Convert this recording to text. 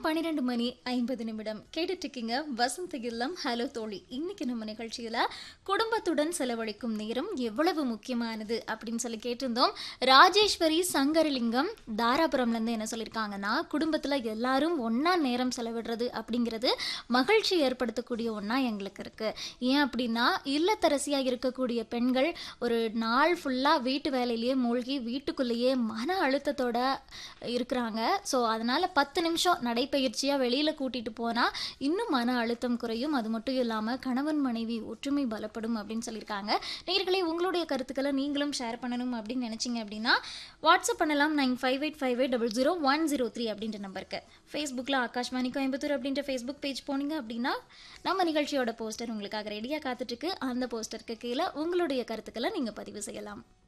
பன்னிரெண்டு மணி ஐம்பது நிமிடம் கேட்டுட்டு இருக்கீங்க வசந்த இல்லம் ஹலோ தோழி இன்னைக்கு நம்ம நிகழ்ச்சியில குடும்பத்துடன் செலவழிக்கும் நேரம் எவ்வளவு முக்கியமானது அப்படின்னு சொல்லி கேட்டிருந்தோம் ராஜேஸ்வரி சங்கரலிங்கம் தாராபுரம்ல இருந்து என்ன சொல்லியிருக்காங்கன்னா குடும்பத்துல எல்லாரும் ஒண்ணா நேரம் செலவிடுறது அப்படிங்கிறது மகிழ்ச்சி ஏற்படுத்தக்கூடிய ஒண்ணா எங்களுக்கு இருக்கு ஏன் அப்படின்னா இல்லத்தரசியா இருக்கக்கூடிய பெண்கள் ஒரு நாள் ஃபுல்லா வீட்டு வேலையிலேயே மூழ்கி வீட்டுக்குள்ளேயே மன அழுத்தத்தோட இருக்கிறாங்க ஸோ அதனால பத்து நிமிஷம் நடைப்பயிற்சியாக வெளியில் கூட்டிட்டு போனால் இன்னும் மன அழுத்தம் குறையும் அது மட்டும் இல்லாமல் கணவன் மனைவி ஒற்றுமை பலப்படும் அப்படின்னு சொல்லியிருக்காங்க நேர்களே உங்களுடைய கருத்துக்களை நீங்களும் ஷேர் பண்ணணும் அப்படின்னு நினச்சிங்க அப்படின்னா வாட்ஸ்அப் பண்ணலாம் nine five eight five eight double zero one zero three அப்படின்ற நம்பருக்கு ஃபேஸ்புக்கில் ஆகாஷ்வாணி கோயம்புத்தூர் அப்படின்ற ஃபேஸ்புக் பேஜ் போனீங்க அப்படின்னா நம்ம நிகழ்ச்சியோட போஸ்டர் உங்களுக்காக ரெடியாக காத்துட்ருக்கு அந்த போஸ்டருக்கு கீழே உங்களுடைய கருத்துக்களை நீங்கள் பதிவு செய்யலாம்